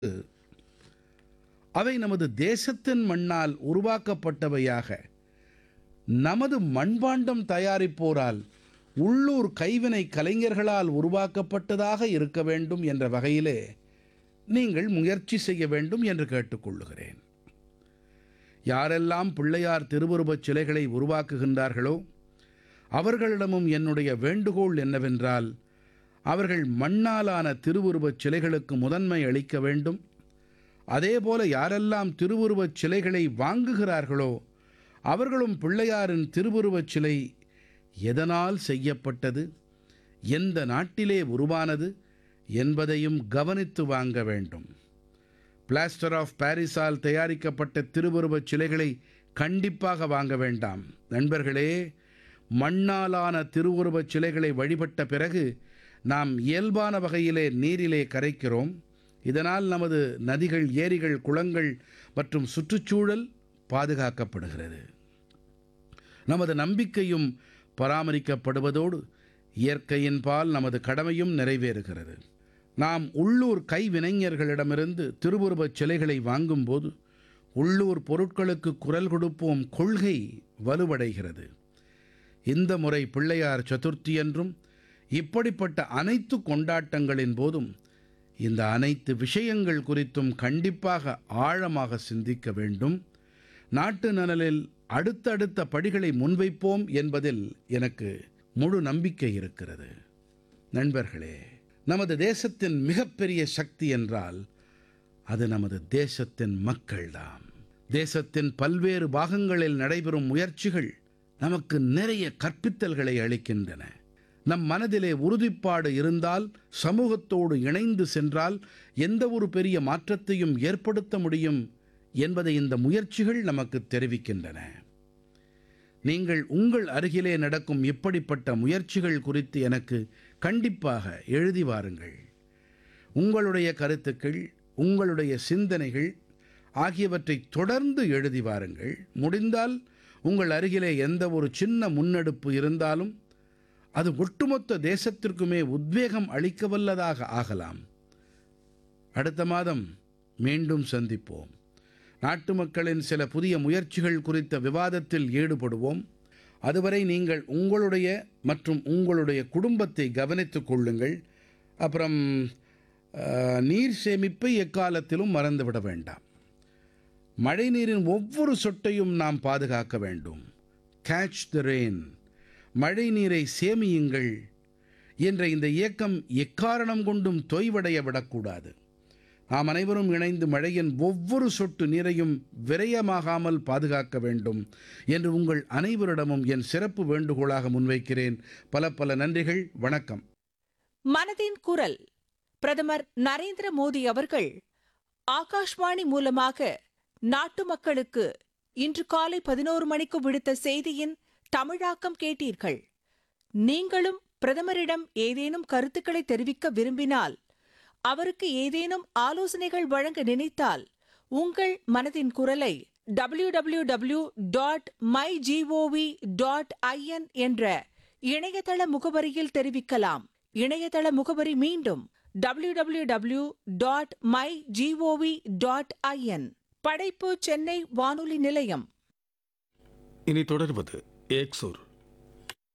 அவை நமது தேசத்தின் மண்ணால் உருவாக்கப்பட்டவையாக நமது மண்பாண்டம் தயாரிப்போரால் உள்ளூர் கைவினை கலைஞர்களால் உருவாக்கப்பட்டதாக இருக்க வேண்டும் என்ற வகையிலே நீங்கள் முயற்சி செய்ய வேண்டும் என்று கேட்டுக்கொள்ளுகிறேன் யாரெல்லாம் பிள்ளையார் திருவுருவச் சிலைகளை உருவாக்குகின்றார்களோ அவர்களிடமும் என்னுடைய வேண்டுகோள் என்னவென்றால் அவர்கள் மண்ணாலான திருவுருவச் சிலைகளுக்கு முதன்மை அளிக்க வேண்டும் அதேபோல யாரெல்லாம் திருவுருவச் சிலைகளை வாங்குகிறார்களோ அவர்களும் பிள்ளையாரின் திருவுருவச் சிலை எதனால் செய்யப்பட்டது எந்த நாட்டிலே உருவானது என்பதையும் கவனித்து வாங்க வேண்டும் பிளாஸ்டர் ஆஃப் பாரிஸால் தயாரிக்கப்பட்ட திருவுருவச் சிலைகளை கண்டிப்பாக வாங்க வேண்டாம் நண்பர்களே மண்ணாலான திருவுருவச் சிலைகளை வழிபட்ட பிறகு நாம் இயல்பான வகையிலே நீரிலே கரைக்கிறோம் இதனால் நமது நதிகள் ஏரிகள் குளங்கள் மற்றும் சுற்றுச்சூழல் பாதுகாக்கப்படுகிறது நமது நம்பிக்கையும் பராமரிக்கப்படுவதோடு இயற்கையின் பால் நமது கடமையும் நிறைவேறுகிறது நாம் உள்ளூர் கைவினைஞர்களிடமிருந்து திருவுருவச் சிலைகளை வாங்கும்போது உள்ளூர் பொருட்களுக்கு குரல் கொடுப்போம் கொள்கை வலுவடைகிறது இந்த முறை பிள்ளையார் சதுர்த்தி என்றும் இப்படிப்பட்ட அனைத்து கொண்டாட்டங்களின் போதும் இந்த அனைத்து விஷயங்கள் குறித்தும் கண்டிப்பாக ஆழமாக சிந்திக்க வேண்டும் நாட்டு நலனில் அடுத்தடுத்த படிகளை முன்வைப்போம் என்பதில் எனக்கு முழு நம்பிக்கை இருக்கிறது நண்பர்களே நமது தேசத்தின் மிகப்பெரிய சக்தி என்றால் அது நமது தேசத்தின் மக்கள்தாம் தேசத்தின் பல்வேறு பாகங்களில் நடைபெறும் முயற்சிகள் நமக்கு நிறைய கற்பித்தல்களை அளிக்கின்றன நம் மனதிலே உறுதிப்பாடு இருந்தால் சமூகத்தோடு இணைந்து சென்றால் எந்த ஒரு பெரிய மாற்றத்தையும் ஏற்படுத்த முடியும் என்பதை இந்த முயற்சிகள் நமக்கு தெரிவிக்கின்றன நீங்கள் உங்கள் அருகிலே நடக்கும் இப்படிப்பட்ட முயற்சிகள் குறித்து எனக்கு கண்டிப்பாக எழுதி வாருங்கள் உங்களுடைய கருத்துக்கள் உங்களுடைய சிந்தனைகள் ஆகியவற்றை தொடர்ந்து எழுதி வாருங்கள் முடிந்தால் உங்கள் அருகிலே எந்த ஒரு சின்ன முன்னெடுப்பு இருந்தாலும் அது ஒட்டுமொத்த தேசத்திற்குமே உத்வேகம் அளிக்கவல்லதாக ஆகலாம் அடுத்த மாதம் மீண்டும் சந்திப்போம் நாட்டு மக்களின் சில புதிய முயற்சிகள் குறித்த விவாதத்தில் ஈடுபடுவோம் அதுவரை நீங்கள் உங்களுடைய மற்றும் உங்களுடைய குடும்பத்தை கவனித்துக் கொள்ளுங்கள் அப்புறம் அஹ், நீர் சேமிப்பை எக்காலத்திலும் மறந்துவிட வேண்டாம் மழைநீரின் ஒவ்வொரு சொட்டையும் நாம் பாதுகாக்க வேண்டும் கேட்ச் த ரெயின் மழை நீரை சேமியுங்கள் என்ற இந்த இயக்கம் எக்காரணம் கொண்டும் தொய்வடைய விடக்கூடாது நாம் அனைவரும் இணைந்து மழையின் ஒவ்வொரு சொட்டு நீரையும் விரயமாகாமல் பாதுகாக்க வேண்டும் என்று உங்கள் அனைவரிடமும் என் சிறப்பு வேண்டுகோளாக முன்வைக்கிறேன் பல பல நன்றிகள் வணக்கம் மனதின் குரல் பிரதமர் நரேந்திர மோடி அவர்கள் ஆகாஷ்வாணி மூலமாக நாட்டு மக்களுக்கு இன்று காலை பதினோரு மணிக்கு விடுத்த செய்தியின் தமிழாக்கம் கேட்டீர்கள் நீங்களும் பிரதமரிடம் ஏதேனும் கருத்துக்களை தெரிவிக்க விரும்பினால் அவருக்கு ஏதேனும் ஆலோசனைகள் வழங்க நினைத்தால் உங்கள் மனதின் குரலை www.mygov.in dot my dot IN என்ற இணையதள முகவரியில் தெரிவிக்கலாம் இணையதள முகவரி மீண்டும் www.mygov.in dot my dot IN படைப்பு சென்னை வானொலி நிலையம் இனி தொடர்வது ஏக்சூர்